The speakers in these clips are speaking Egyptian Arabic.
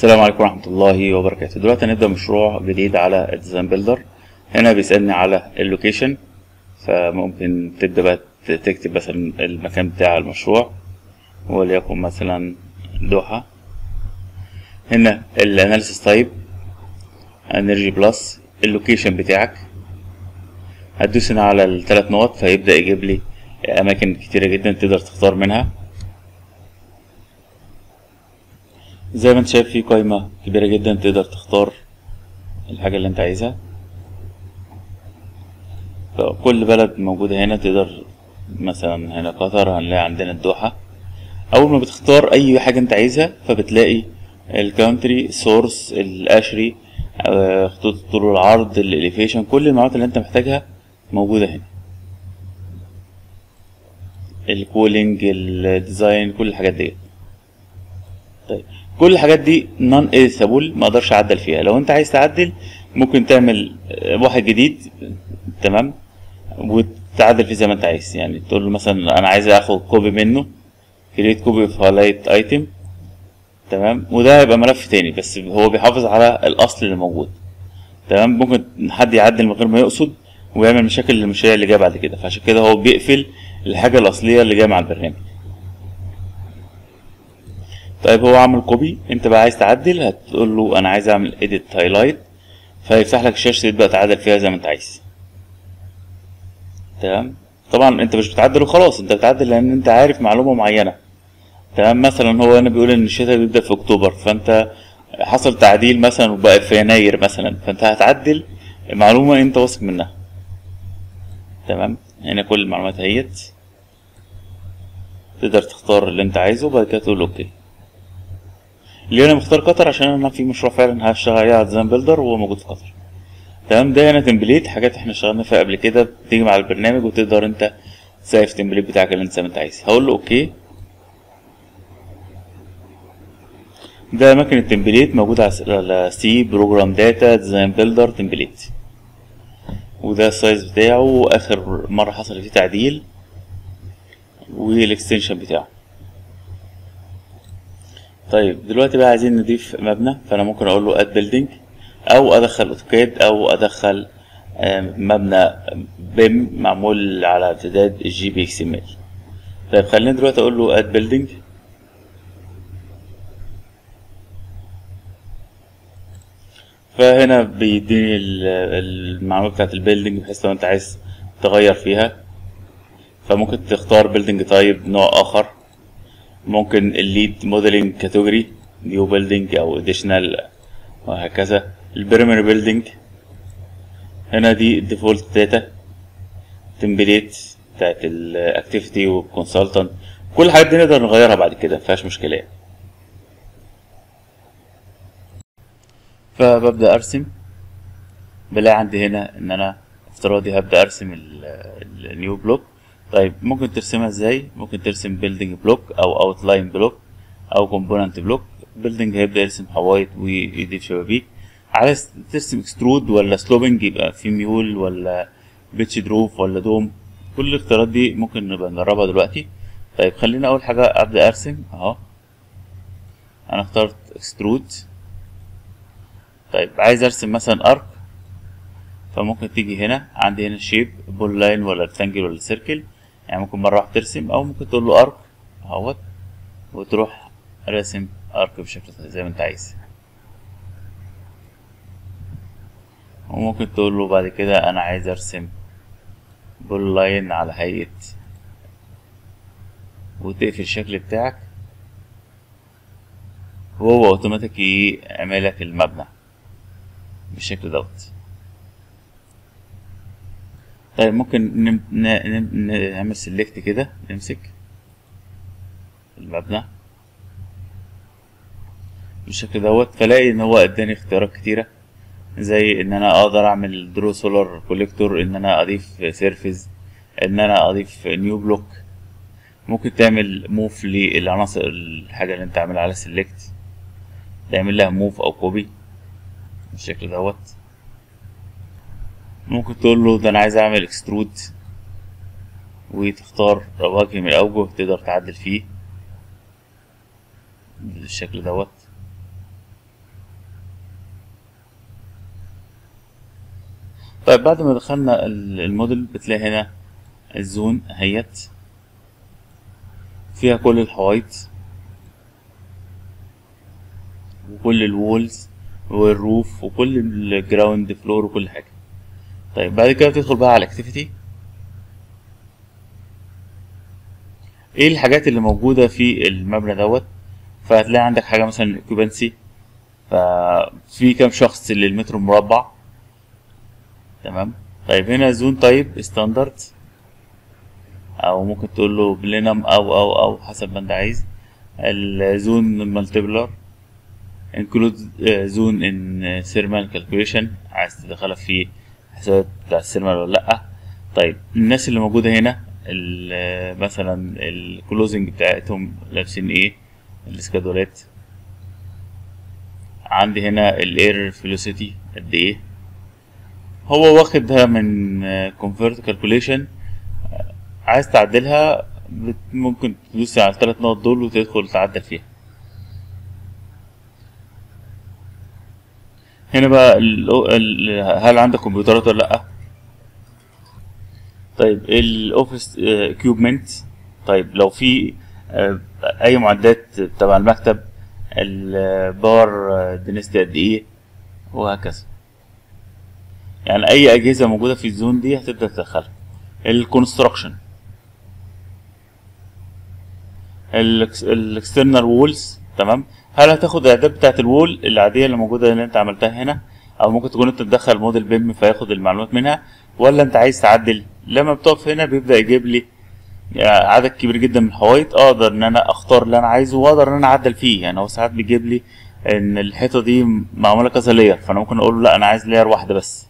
السلام عليكم ورحمة الله وبركاته دلوقتي هنبدأ مشروع جديد على الديزاين بيلدر هنا بيسألني على اللوكيشن فممكن تبدأ بقى تكتب مثلا المكان بتاع المشروع وليكن مثلا دوحة هنا الاناليسيس تايب انرجي بلس اللوكيشن بتاعك هتدوس هنا على الثلاث نقط فيبدأ يجيب لي أماكن كتيرة جدا تقدر تختار منها زي ما انت شايف في قائمة كبيرة جدا تقدر تختار الحاجة اللي انت عايزها كل بلد موجودة هنا تقدر مثلا هنا قطر هنلاقي عندنا الدوحة أول ما بتختار أي حاجة انت عايزها فبتلاقي الكونتري سورس الأشري خطوط الطول والعرض الإليفيشن كل المعلومات اللي انت محتاجها موجودة هنا الكولينج الديزاين كل الحاجات دي طيب كل الحاجات دي نون اديتابل ما اقدرش اعدل فيها لو انت عايز تعدل ممكن تعمل واحد جديد تمام وتعدل فيه زي ما انت عايز يعني تقول له مثلا انا عايز اخد كوبي منه كريت كوبي في هايلايت ايتم تمام وده هيبقى ملف تاني بس هو بيحافظ على الاصل اللي موجود تمام ممكن حد يعدل من غير ما يقصد ويعمل مشاكل للمشاريع اللي جايه بعد كده فعشان كده هو بيقفل الحاجه الاصليه اللي جايه مع البرنامج طيب هو عمل كوبي انت بقى عايز تعدل هتقول له انا عايز اعمل edit highlight فيفتح لك الشاشه تبدا تعدل فيها زي ما انت عايز تمام طبعا انت مش بتعدل وخلاص انت بتعدل لان انت عارف معلومه معينه تمام مثلا هو هنا بيقول ان الشتاء بيبدا في اكتوبر فانت حصل تعديل مثلا وبقى في يناير مثلا فانت هتعدل معلومه انت واثق منها تمام هنا كل المعلومات اهيت تقدر تختار اللي انت عايزه وبعد كده تقول اوكي ليه انا مختار قطر عشان انا في مشروع فعلا هشتغل عليه على ديزاين بيلدر وهو موجود في قطر تمام ده هنا تمبليت حاجات احنا اشتغلنا فيها قبل كده بتيجي مع البرنامج وتقدر انت تسيف التمبليت بتاعك اللي انت زي ما انت عايز هقول له اوكي ده اماكن التمبليت موجود على سي بروجرام داتا ديزاين بيلدر تمبليت وده السايز بتاعه اخر مره حصل فيه تعديل والاكستنشن بتاعه طيب دلوقتي بقى عايزين نضيف مبنى فانا ممكن اقول له اد بيلدينج او ادخل اوتوكاد او ادخل مبنى بيم معمول على امتداد الجي بي اكس ام ال طيب خلينا دلوقتي اقول له اد بيلدينج فهنا بيديني المعلومات بتاعت البيلدينج بحيث لو انت عايز تغير فيها فممكن تختار بيلدينج تايب نوع اخر ممكن الليد موديلنج كاتيجوري نيو بيلدينج او اديشنال وهكذا البريمير بيلدينج هنا دي الديفولت داتا تمبليت بتاعت الاكتيفيتي والكونسلتنت كل الحاجات دي نقدر نغيرها بعد كده مفيهاش مشكله فببدا ارسم بلاقي عندي هنا ان انا افتراضي هبدا ارسم النيو بلوك طيب ممكن ترسمها ازاي ممكن ترسم بيلدينج بلوك او اوتلاين بلوك او كومبوننت بلوك بيلدينج هيبدا يرسم حوايط ويضيف شبابيك عايز ترسم اكسترود ولا سلوبنج يبقى في ميول ولا بيتش دروف ولا دوم كل الاختيارات دي ممكن نبقى نجربها دلوقتي طيب خلينا اول حاجه ابدا ارسم اهو انا اخترت اكسترود طيب عايز ارسم مثلا ارك فممكن تيجي هنا عندي هنا شيب بول لاين ولا ريكتانجل ولا سيركل يعني ممكن مرة واحدة ترسم أو ممكن تقول له أرك أهوت وتروح راسم أرك بشكل زي ما أنت عايز وممكن تقول له بعد كده أنا عايز أرسم بول لاين على هيئة وتقفل الشكل بتاعك وهو اوتوماتيك يعمل لك المبنى بالشكل دوت طيب ممكن نم... ن... نعمل سيلكت كده نمسك المبنى بالشكل دوت فلاقي ان هو اداني اختيارات كتيرة زي ان انا اقدر اعمل درو سولار كوليكتور ان انا اضيف سيرفيس ان انا اضيف نيو بلوك ممكن تعمل موف للعناصر الحاجة اللي انت عاملها على سيلكت تعمل لها موف او كوبي بالشكل دوت ممكن تقول له ده انا عايز اعمل اكسترود وتختار وجه من الاوجه تقدر تعدل فيه بالشكل دوت طيب بعد ما دخلنا ال- الموديل بتلاقي هنا الزون اهيت فيها كل الحوايط وكل الوولز والروف وكل الجراوند فلور وكل حاجة طيب بعد كده تدخل بقى على الاكتيفيتي ايه الحاجات اللي موجودة في المبنى دوت فهتلاقي عندك حاجة مثلا اوكيبانسي ففي كام شخص للمتر مربع تمام طيب هنا زون تايب ستاندرد او ممكن تقول له بلينم او او او حسب ما انت عايز الزون مالتيبلر انكلود زون ان ثيرمال كالكوليشن عايز تدخلها في حسابات بتاع الثيرمال ولا لا طيب الناس اللي موجوده هنا ال- مثلا الكلوزنج بتاعتهم لابسين ايه السكادولات عندي هنا الاير فيلوسيتي قد ايه هو واخدها من كونفرت كالكوليشن عايز تعدلها بت- ممكن تدوس على الثلاث نقط دول وتدخل تعدل فيها هنا بقى ال ال هل عندك كمبيوترات ولا لا طيب الاوفيس اكيوبمنت طيب لو في آه، اي معدات تبع المكتب الباور دينستي قد ايه وهكذا يعني اي اجهزه موجوده في الزون دي هتبدا تدخلها الكونستراكشن الاكسترنال وولز تمام هل هتاخد الاعداد بتاعت الوول العاديه اللي موجوده اللي انت عملتها هنا او ممكن تكون انت تدخل موديل بيم فياخد المعلومات منها ولا انت عايز تعدل لما بتقف هنا بيبدا يجيب لي عدد كبير جدا من الحوايط اقدر ان انا اختار اللي انا عايزه واقدر ان انا اعدل فيه يعني هو ساعات بيجيب لي ان الحيطه دي معموله كذا لاير فانا ممكن اقول له لا انا عايز لاير واحده بس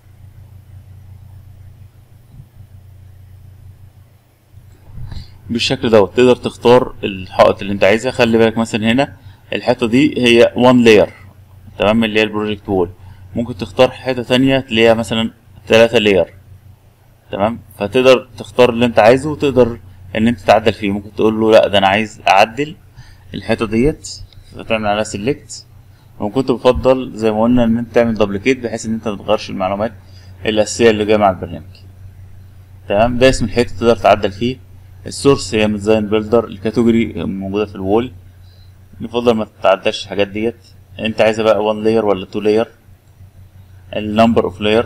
بالشكل دوت تقدر تختار الحائط اللي انت عايزها خلي بالك مثلا هنا الحيطه دي هي وان لاير تمام اللي هي البروجكت وول ممكن تختار حيطه تانية تلاقيها مثلا ثلاثة لاير تمام فتقدر تختار اللي انت عايزه وتقدر ان انت تعدل فيه ممكن تقول له لا ده انا عايز اعدل الحيطه ديت فتعمل عليها سيلكت وكنت بفضل زي ما قلنا ان انت تعمل دبليكيت بحيث ان انت ما تغيرش المعلومات الاساسيه اللي جايه مع البرنامج تمام ده اسم الحيطه تقدر تعدل فيه السورس هي من ديزاين بيلدر الكاتيجوري موجوده في الوول يفضل ما تتعداش الحاجات ديت انت عايزها بقى 1 لاير ولا 2 لاير النمبر اوف لاير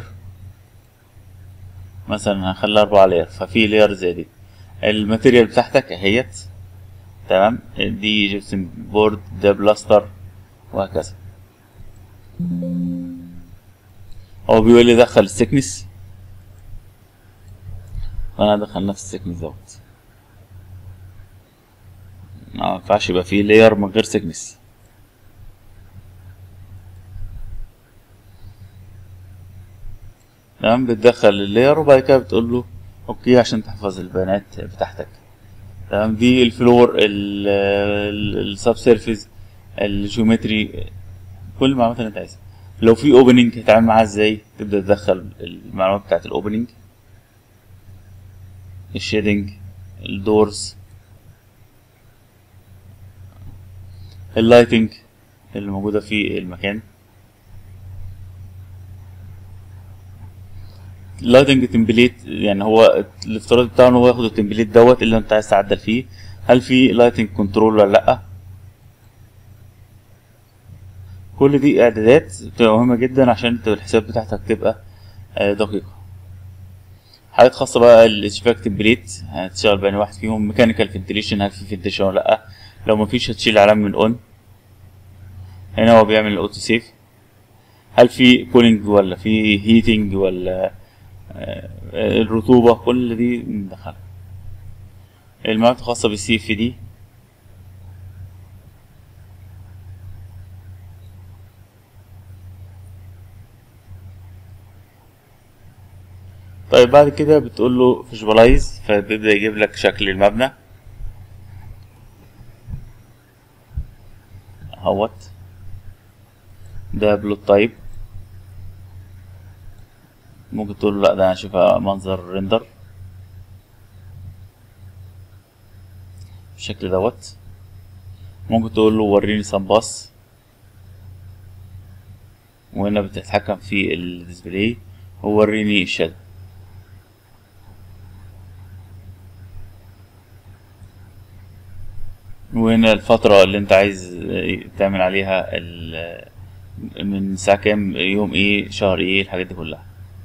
مثلا هنخليها 4 لاير ففي لاير زي دي الماتيريال بتاعتك اهيت تمام دي جبسن بورد ده بلاستر وهكذا هو بيقول لي دخل السكنس فانا دخل نفس السكنس دوت ما ينفعش يبقى فيه لاير من غير سكنس تمام بتدخل اللاير وبعد كده بتقول له اوكي عشان تحفظ البيانات بتاعتك تمام دي الفلور السب سيرفيس الجيومتري كل المعلومات اللي انت عايزها لو في اوبننج هتتعامل معاها ازاي تبدا تدخل المعلومات بتاعت الاوبننج الشيدنج الدورز اللايتنج اللي موجوده في المكان اللايتنج تمبليت يعني هو الافتراض بتاعه ان هو ياخد التمبليت دوت اللي انت عايز تعدل فيه هل في لايتنج كنترول ولا لا كل دي اعدادات بتبقى مهمه جدا عشان انت الحساب بتاعتك تبقى دقيقه حاجات خاصه بقى الاشفاك تمبليت هتشتغل بأني واحد فيهم ميكانيكال فنتليشن هل في فنتليشن ولا لا لو مفيش هتشيل علامه من اون هنا هو بيعمل الاوتو سيف هل في كولينج ولا في هيتنج ولا الرطوبة كل دي ندخلها المعلومات الخاصة بالسي اف دي طيب بعد كده بتقول له فيجواليز فبيبدأ يجيب لك شكل المبنى اهوت ده بلوت تايب ممكن تقول له لا ده انا اشوفها منظر ريندر بالشكل دوت ممكن تقول له وريني سامباس وهنا بتتحكم في الديسبلاي ووريني الشادو وهنا الفترة اللي انت عايز تعمل عليها ال- من ساعة كام يوم ايه شهر ايه الحاجات دي كلها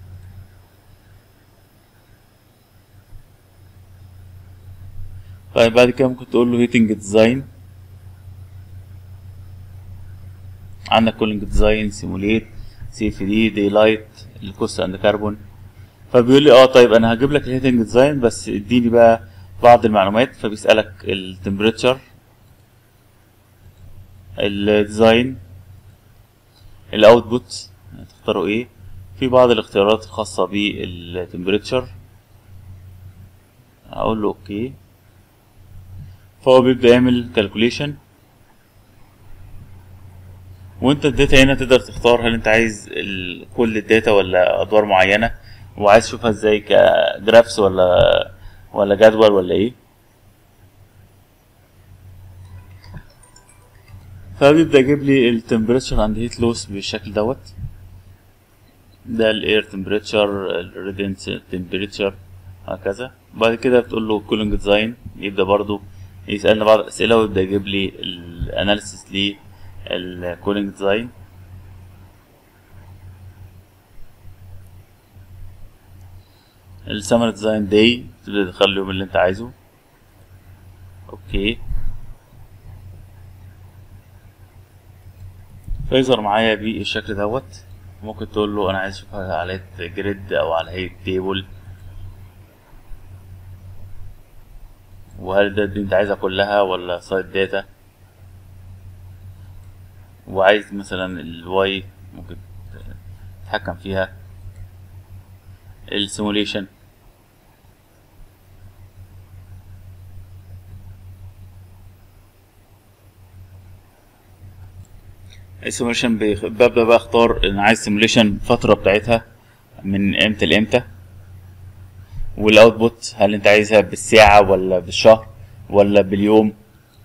طيب بعد كده ممكن تقول له هيتنج ديزاين عندك كولينج ديزاين سيموليت سي اف دي دي لايت الكوست اند كربون فبيقول لي اه طيب انا هجيب لك الهيتنج ديزاين بس اديني بقى بعض المعلومات فبيسألك التمبريتشر الديزاين الاوتبوت تختاروا ايه في بعض الاختيارات الخاصة بالتمبريتشر اقول له اوكي فهو بيبدأ يعمل كالكوليشن وانت الداتا هنا تقدر تختار هل انت عايز ال- كل الداتا ولا ادوار معينة وعايز تشوفها ازاي كجرافس ولا ولا جدول ولا ايه فبيبدأ يجيب لي التمبريتشر اند هيت لوس بالشكل دوت ده الاير تمبريتشر الريدنس تمبريتشر هكذا بعد كده بتقول له كولينج ديزاين يبدأ برضو يسألنا بعض الأسئلة ويبدأ يجيب لي الاناليسيس للكولينج ديزاين السمر ديزاين داي تبدأ تدخل اليوم اللي انت عايزه اوكي فيظهر معايا بالشكل دوت ممكن تقول له انا عايز اشوفها على هيئة جريد او على هيئة تيبل وهل ده دي انت عايزها كلها ولا سايد داتا وعايز مثلا الواي ممكن تتحكم فيها السيموليشن السيموليشن بيخ- ببدأ بقى اختار انا عايز سيموليشن الفترة بتاعتها من امتى لامتى والاوتبوت هل انت عايزها بالساعة ولا بالشهر ولا باليوم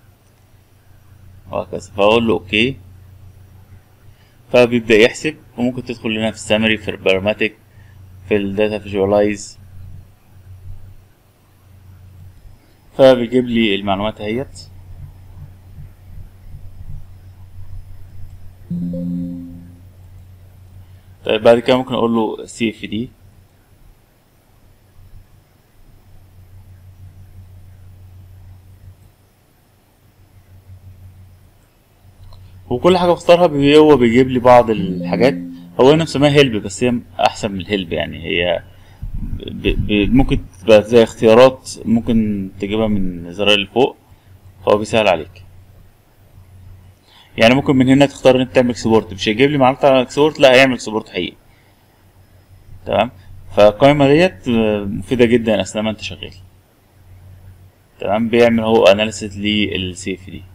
وهكذا فاقول له اوكي فبيبدأ يحسب وممكن تدخل هنا في السامري في البراماتيك في الداتا فيجوالايز فبيجيب لي المعلومات اهيت طيب بعد كده ممكن اقول له سي اف دي وكل حاجه بختارها بي- هو بيجيب لي بعض الحاجات هو هنا مسميها هيلب بس هي احسن من الهيلب يعني هي ب... ب... ممكن تبقى زي اختيارات ممكن تجيبها من الزراير اللي فوق فهو بيسهل عليك يعني ممكن من هنا تختار ان انت تعمل اكسبورت مش هيجيب لي معلومات على اكسبورت لا هيعمل اكسبورت حقيقي تمام فالقائمه ديت آه، مفيده جدا اثناء ما انت شغال تمام بيعمل هو اناليسيس للسيف دي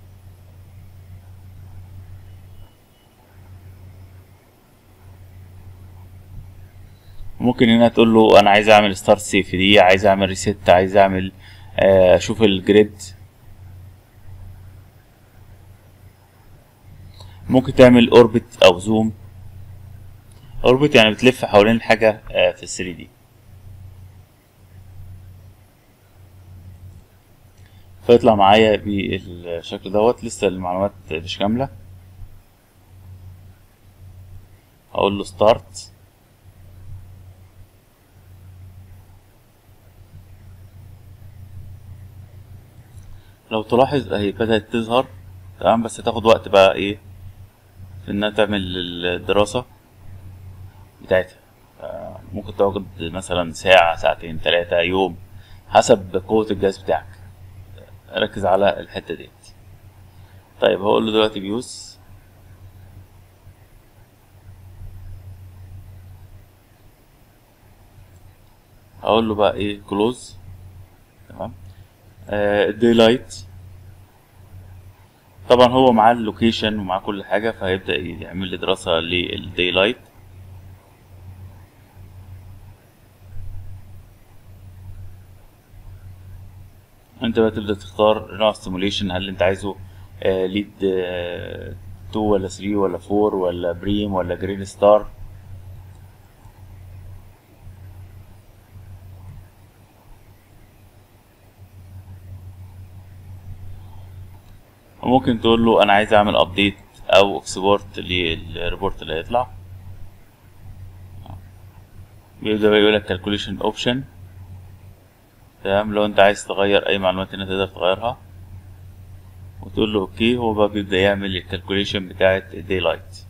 ممكن هنا تقول له انا عايز اعمل ستارت سيف دي عايز اعمل ريست عايز اعمل آه، اشوف الجريد ممكن تعمل اوربت او زوم اوربت يعني بتلف حوالين الحاجة آه، في ال 3 دي فيطلع معايا بالشكل دوت لسه المعلومات مش كاملة اقول له ستارت لو تلاحظ اهي بدأت تظهر تمام بس هتاخد وقت بقى ايه في انها تعمل الدراسة بتاعتها آه، ممكن تاخد مثلا ساعة ساعتين تلاتة يوم حسب قوة الجهاز بتاعك ركز على الحتة ديت طيب هقول له دلوقتي بيوز هقول له بقى ايه كلوز تمام الدي لايت طبعا هو معاه اللوكيشن ومعاه كل حاجة فهيبدأ يعمل لي دراسة للدي لايت انت بقى تبدأ تختار نوع ستيموليشن هل انت عايزه ليد 2 ولا 3 ولا 4 ولا بريم ولا جرين ستار وممكن تقول له انا عايز اعمل ابديت او اكسبورت للريبورت اللي هيطلع بيبدأ بقى يقولك calculation option تمام لو انت عايز تغير اي معلومات هنا تقدر تغيرها وتقول له اوكي هو بقى بيبدأ يعمل الكالكوليشن بتاعة الدي لايت